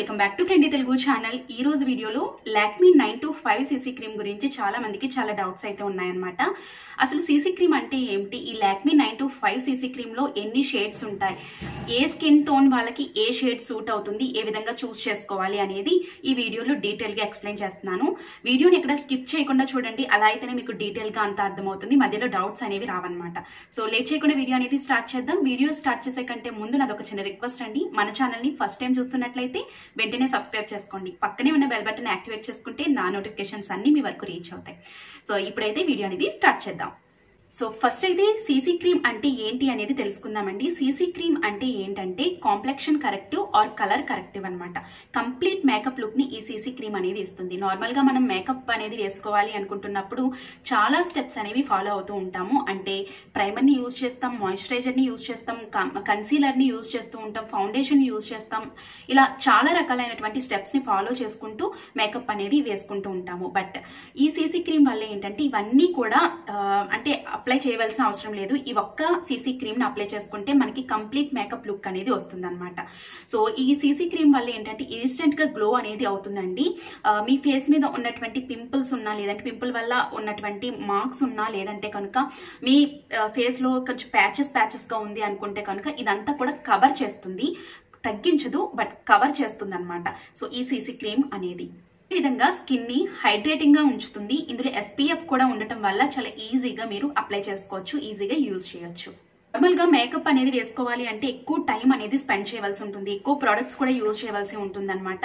welcome back to friend Telugu channel ఈ రోజు వీడియోలో Lakme nine two five CC cream గురించి చాలా మందికి చాలా డౌట్స్ అయితే ఉన్నాయన్నమాట అసలు సీసీ క్రీమ్ అంటే ఏమిటి ఈ Lakme nine two five CC cream లో ఎన్ని షేడ్స్ ఉంటాయి ఏ స్కిన్ టోన్ వాళ్ళకి ఏ షేడ్ సూట్ అవుతుంది ఏ విధంగా చూస్ చేసుకోవాలి అనేది ఈ వీడియోలో డీటెయిల్ గా ఎక్స్ప్లెయిన్ చేస్తున్నాను వీడియోని ఎక్కడ స్కిప్ చేయకుండా చూడండి అలా అయితేనే మీకు డీటెయిల్ గా అంత అర్థమవుతుంది మధ్యలో డౌట్స్ అనేవి రావన్నమాట సో లేట్ చేయకుండా వీడియో అనేది స్టార్ట్ చేద్దాం వీడియో స్టార్ట్ చేసే కంటే ముందు నాది ఒక చిన్న రిక్వెస్ట్ అండి మన ఛానల్ ని ఫస్ట్ టైం చూస్తున్నట్లయితే వెంటనే సబ్స్క్రైబ్ చేసుకోండి పక్కనే ఉన్న బెల్ బటన్ యాక్టివేట్ చేసుకుంటే నా నోటిఫికేషన్స్ అన్ని మీ వరకు రీచ్ అవుతాయి సో ఇప్పుడైతే వీడియో అనేది స్టార్ట్ చేద్దాం సో ఫస్ట్ అయితే సీసీ క్రీమ్ అంటే ఏంటి అనేది తెలుసుకుందామండి సీసీ క్రీమ్ అంటే ఏంటంటే complexion corrective or colour corrective అనమాట కంప్లీట్ మేకప్ లుక్ ని ఈ సీసీ క్రీమ్ అనేది ఇస్తుంది నార్మల్ గా మనం మేకప్ అనేది వేసుకోవాలి అనుకుంటున్నప్పుడు చాలా స్టెప్స్ అనేవి ఫాలో అవుతూ ఉంటాము అంటే ప్రైమర్ ని యూజ్ చేస్తాం మాయిశ్చరైజర్ ని యూజ్ చేస్తాం కన్సీలర్ ని యూజ్ చేస్తూ ఉంటాం ఫౌండేషన్ యూజ్ చేస్తాం ఇలా చాలా రకాలైనటువంటి స్టెప్స్ ని ఫాలో చేసుకుంటూ మేకప్ అనేది వేసుకుంటూ ఉంటాము బట్ ఈ సీసీ క్రీమ్ వల్ల ఏంటంటే ఇవన్నీ కూడా ఆ, అంటే అప్లై చేయవలసిన అవసరం లేదు ఈ ఒక్క సీసీ క్రీమ్ ని అప్లై చేసుకుంటే మనకి కంప్లీట్ మేకప్ లుక్ అనేది వస్తుంది అనమాట సో ఈ సీసీ క్రీమ్ వల్ల ఏంటంటే ఇన్స్టెంట్ గా గ్లో అనేది అవుతుందండి ఆ, మీ ఫేస్ మీద ఉన్నటువంటి పింపుల్స్ ఉన్నా లేదంటే పింపుల్ వల్ల ఉన్నటువంటి మార్క్స్ ఉన్నా లేదంటే కనుక మీ ఫేస్ లో కొంచెం ప్యాచెస్ ప్యాచెస్ గా ఉంది అనుకుంటే కనుక ఇదంతా కూడా కవర్ చేస్తుంది తగ్గించదు బట్ కవర్ చేస్తుంది అనమాట సో ఈ సీసీ క్రీమ్ అనేది ఈ విధంగా స్కిన్ ని హైడ్రేటింగ్ గా ఉంచుతుంది ఇందులో ఎస్పీఎఫ్ కూడా ఉండటం వల్ల చాలా ఈజీగా మీరు అప్లై చేసుకోవచ్చు ఈజీగా యూజ్ చేయొచ్చు నార్మల్ గా మేకప్ అనేది వేసుకోవాలి అంటే ఎక్కువ టైం అనేది స్పెండ్ చేయవలసి ఉంటుంది ఎక్కువ ప్రొడక్ట్స్ కూడా యూజ్ చేయవలసి ఉంటుంది అనమాట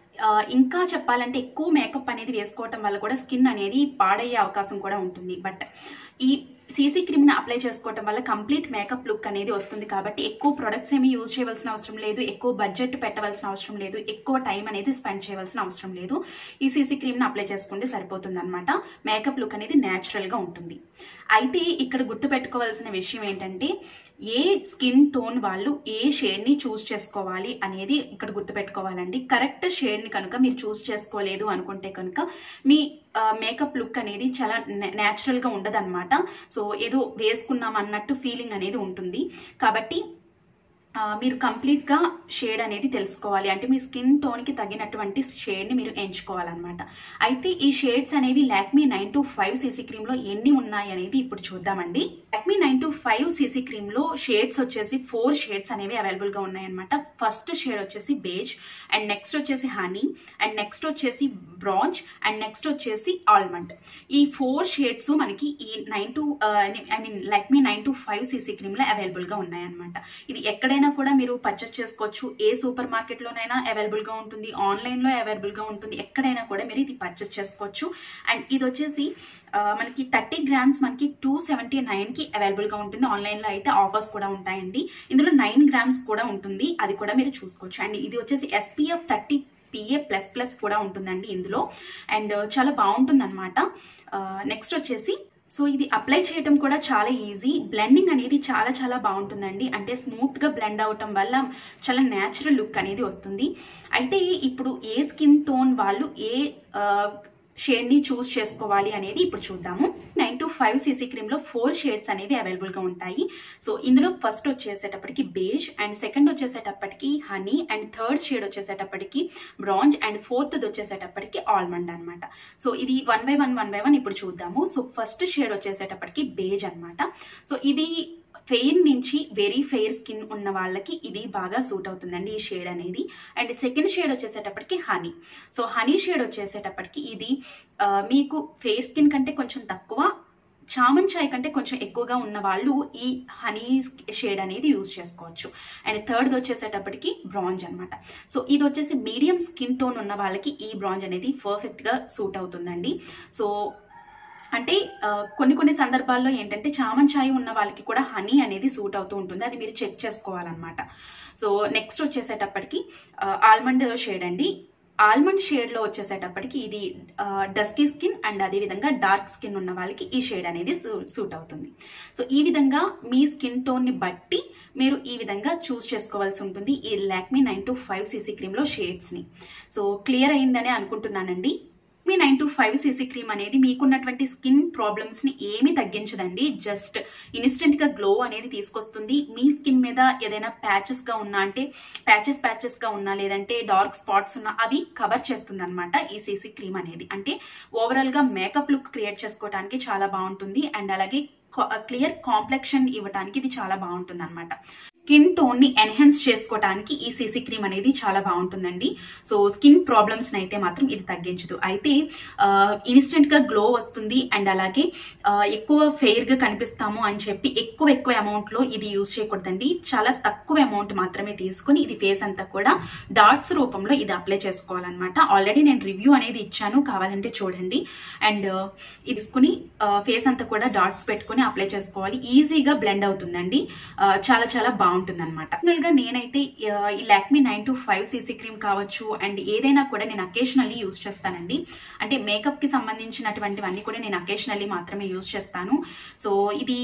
ఇంకా చెప్పాలంటే ఎక్కువ మేకప్ అనేది వేసుకోవటం వల్ల కూడా స్కిన్ అనేది పాడయ్యే అవకాశం కూడా ఉంటుంది బట్ ఈ సీసీ క్రీమ్ ని అప్లై చేసుకోవటం వల్ల కంప్లీట్ మేకప్ లుక్ అనేది వస్తుంది కాబట్టి ఎక్కువ ప్రొడక్ట్స్ ఏమి యూజ్ చేయవలసిన అవసరం లేదు ఎక్కువ బడ్జెట్ పెట్టవలసిన అవసరం లేదు ఎక్కువ టైం అనేది స్పెండ్ చేయవలసిన అవసరం లేదు ఈ సీసీ క్రీమ్ ని అప్లై చేసుకుంటే సరిపోతుంది అనమాట మేకప్ లుక్ అనేది న్యాచురల్ గా ఉంటుంది అయితే ఇక్కడ గుర్తుపెట్టుకోవాల్సిన విషయం ఏంటంటే ఏ స్కిన్ టోన్ వాళ్ళు ఏ షేడ్ ని చూస్ చేసుకోవాలి అనేది ఇక్కడ గుర్తుపెట్టుకోవాలండి కరెక్ట్ షేడ్ ని కనుక మీరు చూస్ చేసుకోలేదు అనుకుంటే కనుక మీ మేకప్ లుక్ అనేది చాలా న్యాచురల్ గా ఉండదన్నమాట సో ఏదో వేసుకున్నాం అన్నట్టు ఫీలింగ్ అనేది ఉంటుంది కాబట్టి ఆ, మీరు కంప్లీట్ గా షేడ్ అనేది తెలుసుకోవాలి అంటే మీ స్కిన్ టోన్ కి తగినటువంటి షేడ్ ని మీరు ఎంచుకోవాలన్నమాట అయితే ఈ షేడ్స్ అనేవి Lakme nine two five CC cream లో ఎన్ని ఉన్నాయి అనేది ఇప్పుడు చూద్దామండి Lakme nine two five CC cream లో షేడ్స్ వచ్చేసి ఫోర్ షేడ్స్ అనేవి అవైలబుల్ గా ఉన్నాయన్నమాట ఫస్ట్ షేడ్ వచ్చేసి బేజ్ అండ్ నెక్స్ట్ వచ్చేసి హనీ అండ్ నెక్స్ట్ వచ్చేసి బ్రాంజ్ అండ్ నెక్స్ట్ వచ్చేసి ఆల్మండ్ ఈ ఫోర్ షేడ్స్ మనకి ఈ nine two I mean Lakme nine two five CC cream లో అవైలబుల్ గా ఉన్నాయన్నమాట ఇది ఎక్కడైనా కూడా మీరు పర్చేస్ చేసుకోవచ్చు ఏ సూపర్ మార్కెట్ లోనైనా అవైలబుల్ గా ఉంటుంది ఆన్లైన్ లో అవైలబుల్ గా ఉంటుంది ఎక్కడైనా కూడా మీరు ఇది పర్చేస్ చేసుకోవచ్చు అండ్ ఇది వచ్చేసి ఆ, మనకి థర్టీ గ్రామ్స్ మనకి టూ సెవెంటీ నైన్ కి అవైలబుల్ గా ఉంటుంది ఆన్లైన్ లో అయితే ఆఫర్స్ కూడా ఉంటాయండి ఇందులో నైన్ గ్రామ్స్ కూడా ఉంటుంది అది కూడా మీరు చూసుకోవచ్చు అండ్ ఇది వచ్చేసి SPF thirty PA plus plus కూడా ఉంటుందండి ఇందులో అండ్ చాలా బాగుంటుంది అనమాట నెక్స్ట్ వచ్చేసి సో ఇది అప్లై చేయటం కూడా చాలా ఈజీ బ్లెండింగ్ అనేది చాలా చాలా బాగుంటుందండి అంటే స్మూత్ గా బ్లెండ్ అవటం వల్ల చాలా న్యాచురల్ లుక్ అనేది వస్తుంది అయితే ఇప్పుడు ఏ స్కిన్ టోన్ వాళ్ళు ఏ షేడ్ ని చూస్ చేసుకోవాలి అనేది ఇప్పుడు చూద్దాము nine two five CC cream లో ఫోర్ షేడ్స్ అనేవి అవైలబుల్ గా ఉంటాయి సో ఇందులో ఫస్ట్ వచ్చేసేటప్పటికి బేజ్ అండ్ సెకండ్ వచ్చేసేటప్పటికి హనీ అండ్ థర్డ్ షేడ్ వచ్చేసేటప్పటికి బ్రాంజ్ అండ్ ఫోర్త్ వచ్చేసేటప్పటికి ఆల్మండ్ అన్నమాట సో ఇది one by one one by one ఇప్పుడు చూద్దాము సో ఫస్ట్ షేడ్ వచ్చేసేటప్పటికి బేజ్ అన్నమాట సో ఇది ఫెయిర్ నుంచి వెరీ ఫెయిర్ స్కిన్ ఉన్న వాళ్ళకి ఇది బాగా సూట్ అవుతుందండి ఈ షేడ్ అనేది అండ్ సెకండ్ షేడ్ వచ్చేసేటప్పటికి హనీ సో హనీ షేడ్ వచ్చేసేటప్పటికి ఇది ఆ, మీకు ఫెయిర్ స్కిన్ కంటే కొంచెం తక్కువ చామన్ చాయ్ కంటే కొంచెం ఎక్కువగా ఉన్న వాళ్ళు ఈ హనీ షేడ్ అనేది యూజ్ చేసుకోవచ్చు అండ్ థర్డ్ వచ్చేసేటప్పటికి బ్రాంజ్ అన్నమాట సో ఇది వచ్చేసి మీడియం స్కిన్ టోన్ ఉన్న వాళ్ళకి ఈ బ్రాంజ్ అనేది పర్ఫెక్ట్ గా సూట్ అవుతుందండి సో అంటే ఆ, కొన్ని కొన్ని సందర్భాల్లో ఏంటంటే చామన్ ఛాయ్ ఉన్న వాళ్ళకి కూడా హనీ అనేది సూట్ అవుతూ ఉంటుంది అది మీరు చెక్ చేసుకోవాలన్నమాట సో నెక్స్ట్ వచ్చేసేటప్పటికి ఆల్మండ్ షేడ్ అండి ఆల్మండ్ షేడ్ లో వచ్చేసేటప్పటికి ఇది డస్కీ స్కిన్ అండ్ అదే విధంగా డార్క్ స్కిన్ ఉన్న వాళ్ళకి ఈ షేడ్ అనేది సూట్ అవుతుంది సో ఈ విధంగా మీ స్కిన్ టోన్ ని బట్టి మీరు ఈ విధంగా చూస్ చేసుకోవాల్సి ఉంటుంది ఈ Lakme nine two five CC cream లో షేడ్స్ ని సో క్లియర్ అయిందని అనుకుంటున్నానండి మీ nine two five CC cream అనేది మీకున్నటువంటి స్కిన్ ప్రాబ్లమ్స్ ని ఏమీ తగ్గించదండి జస్ట్ ఇన్స్టెంట్ గా గ్లో అనేది తీసుకొస్తుంది మీ స్కిన్ మీద ఏదైనా ప్యాచెస్ గా ఉన్నా అంటే ప్యాచెస్ ప్యాచెస్ గా ఉన్నా లేదంటే డార్క్ స్పాట్స్ ఉన్నా అవి కవర్ చేస్తుంది అనమాట ఈ సీసీ క్రీమ్ అనేది అంటే ఓవరాల్ గా మేకప్ లుక్ క్రియేట్ చేసుకోవడానికి చాలా బాగుంటుంది అండ్ అలాగే క్లియర్ కాంప్లెక్షన్ ఇవ్వడానికి ఇది చాలా బాగుంటుంది అనమాట స్కిన్ టోన్ ని ఎన్హాన్స్ చేసుకోవడానికి ఈ సీసీ క్రీమ్ అనేది చాలా బాగుంటుందండి సో స్కిన్ ప్రాబ్లమ్స్ అయితే మాత్రం ఇది తగ్గించదు అయితే ఇన్స్టెంట్ గా గ్లో వస్తుంది అండ్ అలాగే ఆ, ఎక్కువ ఫెయిర్ గా కనిపిస్తాము అని చెప్పి ఎక్కువ ఎక్కువ అమౌంట్ లో ఇది యూజ్ చేయకూడదండి చాలా తక్కువ అమౌంట్ మాత్రమే తీసుకుని ఇది ఫేస్ అంతా కూడా డాట్స్ రూపంలో ఇది అప్లై చేసుకోవాలన్నమాట ఆల్రెడీ నేను రివ్యూ అనేది ఇచ్చాను కావాలంటే చూడండి అండ్ ఇది తీసుకుని ఫేస్ అంతా కూడా డాట్స్ పెట్టుకుని అప్లై చేసుకోవాలి ఈజీగా బ్లెండ్ అవుతుందండి ఆ, చాలా చాలా బాగుంటుంది అనమాట గా నేనైతే ఆ, ఈ Lakme nine two five CC cream కావచ్చు అండ్ ఏదైనా కూడా నేను అకేషనల్లీ యూస్ చేస్తానండి అంటే మేకప్ కి సంబంధించినటువంటివన్నీ కూడా నేను అకేషనల్లీ మాత్రమే యూస్ చేస్తాను సో ఇది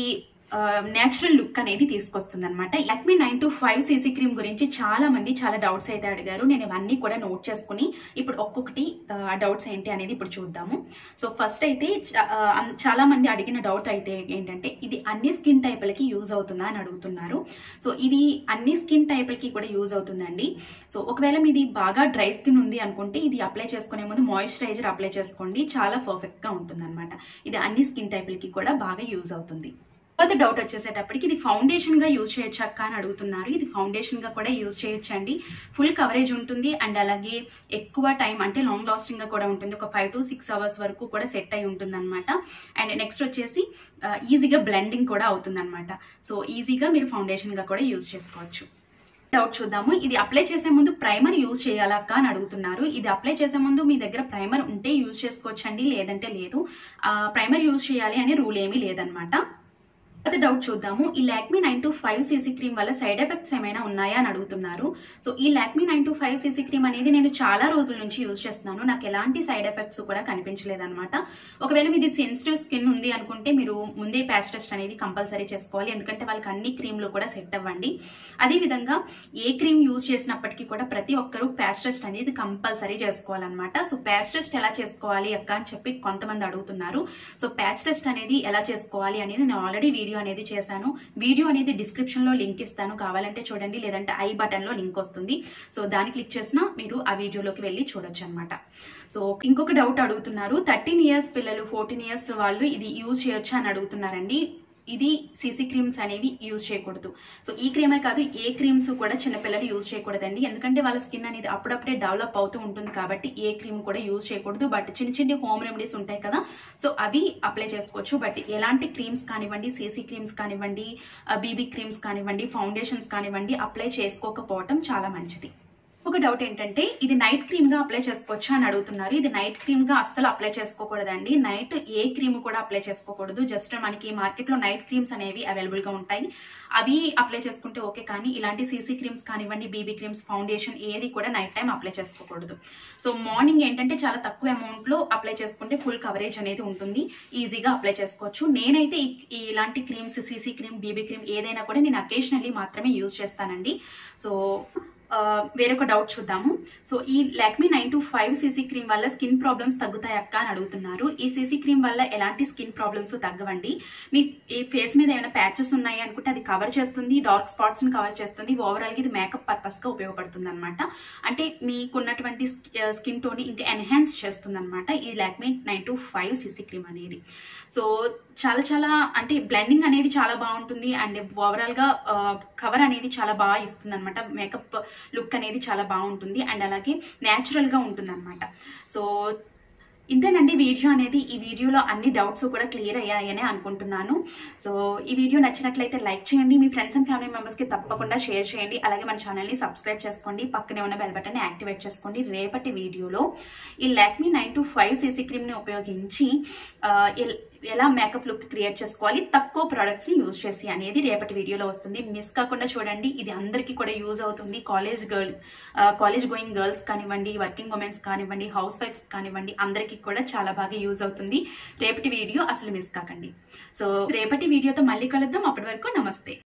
నేచురల్ లుక్ అనేది తీసుకొస్తుంది అనమాట Lakme nine two five CC cream గురించి చాలా మంది చాలా డౌట్స్ అయితే అడిగారు నేను ఇవన్నీ కూడా నోట్ చేసుకుని ఇప్పుడు ఒక్కొక్కటి డౌట్స్ ఏంటి అనేది ఇప్పుడు చూద్దాము సో ఫస్ట్ అయితే చా- ఆ, అన్- చాలా మంది అడిగిన డౌట్ అయితే ఏంటంటే ఇది అన్ని స్కిన్ టైపులకి యూజ్ అవుతుందా అని అడుగుతున్నారు సో ఇది అన్ని స్కిన్ టైపులకి కూడా యూజ్ అవుతుందండి సో ఒకవేళ మీది బాగా డ్రై స్కిన్ ఉంది అనుకుంటే ఇది అప్లై చేసుకునే ముందు మాయిశ్చరైజర్ అప్లై చేసుకోండి చాలా పర్ఫెక్ట్ గా ఉంటుంది ఇది అన్ని స్కిన్ టైపులకి కూడా బాగా యూజ్ అవుతుంది తర్వాత డౌట్ వచ్చేసేటప్పటికి ఇది ఫౌండేషన్ గా యూజ్ చేయొచ్చు అక్క అని అడుగుతున్నారు ఇది ఫౌండేషన్ గా కూడా యూజ్ చేయొచ్చు అండి ఫుల్ కవరేజ్ ఉంటుంది అండ్ అలాగే ఎక్కువ టైం అంటే లాంగ్ లాస్టింగ్ గా కూడా ఉంటుంది ఒక ఫైవ్ టు సిక్స్ అవర్స్ వరకు కూడా సెట్ అయి ఉంటుంది అనమాట అండ్ నెక్స్ట్ వచ్చేసి ఈజీగా బ్లెండింగ్ కూడా అవుతుంది అనమాట సో ఈజీగా మీరు ఫౌండేషన్ గా కూడా యూజ్ చేసుకోవచ్చు డౌట్ చూద్దాము ఇది అప్లై చేసే ముందు ప్రైమర్ యూజ్ చేయాలక్క అని అడుగుతున్నారు ఇది అప్లై చేసే ముందు మీ దగ్గర ప్రైమర్ ఉంటే యూజ్ చేసుకోవచ్చండి లేదంటే లేదు ప్రైమర్ యూజ్ చేయాలి అనే రూల్ ఏమీ లేదనమాట తర్వాత డౌట్ చూద్దాము ఈ Lakme nine two five CC cream వల్ల సైడ్ ఎఫెక్ట్స్ ఏమైనా ఉన్నాయా అని అడుగుతున్నారు సో ఈ Lakme nine two five CC cream అనేది నేను చాలా రోజుల నుంచి యూజ్ చేస్తున్నాను నాకు ఎలాంటి సైడ్ ఎఫెక్ట్స్ కూడా కనిపించలేదన్నమాట ఒకవేళ మీది సెన్సిటివ్ స్కిన్ ఉంది అనుకుంటే మీరు ముందే ప్యాచ్ టెస్ట్ అనేది కంపల్సరీ చేసుకోవాలి ఎందుకంటే వాళ్ళకి అన్ని క్రీమ్లు కూడా సెట్ అవ్వండి అదే విధంగా ఏ క్రీమ్ యూజ్ చేసినప్పటికీ కూడా ప్రతి ఒక్కరూ ప్యాచ్ టెస్ట్ అనేది కంపల్సరీ చేసుకోవాలన్నమాట సో ప్యాచ్ టెస్ట్ ఎలా చేసుకోవాలి అక్క అని చెప్పి కొంతమంది అడుగుతున్నారు సో ప్యాచ్ టెస్ట్ అనేది ఎలా చేసుకోవాలి అనేది నేను ఆల్రెడీ వీడియో అనేది చేశాను వీడియో అనేది డిస్క్రిప్షన్ లో లింక్ ఇస్తాను కావాలంటే చూడండి లేదంటే ఐ బటన్ లో లింక్ వస్తుంది సో దాన్ని క్లిక్ చేసినా మీరు ఆ వీడియోలోకి వెళ్ళి చూడొచ్చు అనమాట సో ఇంకొక డౌట్ అడుగుతున్నారు థర్టీన్ ఇయర్స్ పిల్లలు ఫోర్టీన్ ఇయర్స్ వాళ్ళు ఇది యూజ్ చేయొచ్చా అని అడుగుతున్నారండి ఇది సీసీ క్రీమ్స్ అనేవి యూజ్ చేయకూడదు సో ఈ క్రీమే కాదు ఏ క్రీమ్స్ కూడా చిన్నపిల్లలు యూజ్ చేయకూడదండి ఎందుకంటే వాళ్ళ స్కిన్ అనేది అప్పుడప్పుడే డెవలప్ అవుతూ ఉంటుంది కాబట్టి ఏ క్రీమ్ కూడా యూజ్ చేయకూడదు బట్ చిన్న చిన్న హోమ్ రెమెడీస్ ఉంటాయి కదా సో అవి అప్లై చేసుకోవచ్చు బట్ ఎలాంటి క్రీమ్స్ కానివ్వండి సీసీ క్రీమ్స్ కానివ్వండి బీబీ క్రీమ్స్ కానివ్వండి ఫౌండేషన్స్ కానివ్వండి అప్లై చేసుకోకపోవటం చాలా మంచిది ఒక డౌట్ ఏంటంటే ఇది నైట్ క్రీమ్ గా అప్లై చేసుకోవచ్చా అని అడుగుతున్నారు ఇది నైట్ క్రీమ్ గా అస్సలు అప్లై చేసుకోకూడదండి నైట్ ఏ క్రీమ్ కూడా అప్లై చేసుకోకూడదు జస్ట్ మనకి మార్కెట్ లో నైట్ క్రీమ్స్ అనేవి అవైలబుల్ గా ఉంటాయి అవి అప్లై చేసుకుంటే ఓకే కానీ ఇలాంటి సీసీ క్రీమ్స్ కానివ్వండి బీబీ క్రీమ్స్ ఫౌండేషన్ ఏది కూడా నైట్ టైం అప్లై చేసుకోకూడదు సో మార్నింగ్ ఏంటంటే చాలా తక్కువ అమౌంట్ లో అప్లై చేసుకుంటే ఫుల్ కవరేజ్ అనేది ఉంటుంది ఈజీగా అప్లై చేసుకోవచ్చు నేనైతే ఈ- ఈ ఇలాంటి creams CC cream BB cream ఏదైనా కూడా నేను అకేషనల్లీ మాత్రమే యూజ్ చేస్తానండి సో ఆ, వేరొక డౌట్ చూద్దాము సో ఈ Lakme nine two five CC cream వల్ల స్కిన్ ప్రాబ్లమ్స్ తగ్గుతాయి అక్క అని అడుగుతున్నారు ఈ సీసీ క్రీమ్ వల్ల ఎలాంటి స్కిన్ ప్రాబ్లమ్స్ తగ్గవండి మీ ఈ ఫేస్ మీద ఏమైనా ప్యాచెస్ ఉన్నాయి అనుకుంటే అది కవర్ చేస్తుంది డార్క్ స్పాట్స్ ని కవర్ చేస్తుంది ఓవరాల్ గా ఇది మేకప్ పర్పస్ గా ఉపయోగపడుతుంది అనమాట అంటే మీకున్నటువంటి స్కిన్ టోన్ ఇంకా ఎన్హాన్స్ చేస్తుంది అనమాట ఈ Lakme nine two five CC cream అనేది సో చాలా చాలా అంటే బ్లెండింగ్ అనేది చాలా బాగుంటుంది అండ్ ఓవరాల్ గా కవర్ అనేది చాలా బాగా ఇస్తుంది అనమాట మేకప్ లుక్ అనేది చాలా బాగుంటుంది అండ్ అలాగే న్యాచురల్ గా ఉంటుంది అనమాట సో ఇంతేనండి వీడియో అనేది ఈ వీడియోలో అన్ని డౌట్స్ కూడా క్లియర్ అయ్యాయని అనుకుంటున్నాను సో ఈ వీడియో నచ్చినట్లయితే లైక్ చేయండి మీ ఫ్రెండ్స్ అండ్ ఫ్యామిలీ మెంబర్స్కి తప్పకుండా షేర్ చేయండి అలాగే మన ఛానల్ని సబ్స్క్రైబ్ చేసుకోండి పక్కనే ఉన్న బెల్ బటన్ యాక్టివేట్ చేసుకోండి రేపటి వీడియోలో ఈ Lakme nine two five CC క్రీమ్ని ఉపయోగించి ఆ, ఎల్- ఎలా మేకప్ లుక్ క్రియేట్ చేసుకోవాలి తక్కువ ప్రొడక్ట్స్ ని యూజ్ చేసి అనేది రేపటి వీడియోలో వస్తుంది మిస్ కాకుండా చూడండి ఇది అందరికీ కూడా యూజ్ అవుతుంది college girl college going girls కానివ్వండి వర్కింగ్ ఉమెన్స్ కానివ్వండి హౌస్ వైఫ్స్ కానివ్వండి అందరికీ కూడా చాలా బాగా యూజ్ అవుతుంది రేపటి వీడియో అసలు మిస్ కాకండి సో రేపటి వీడియోతో మళ్ళీ కలుద్దాం అప్పటి వరకు నమస్తే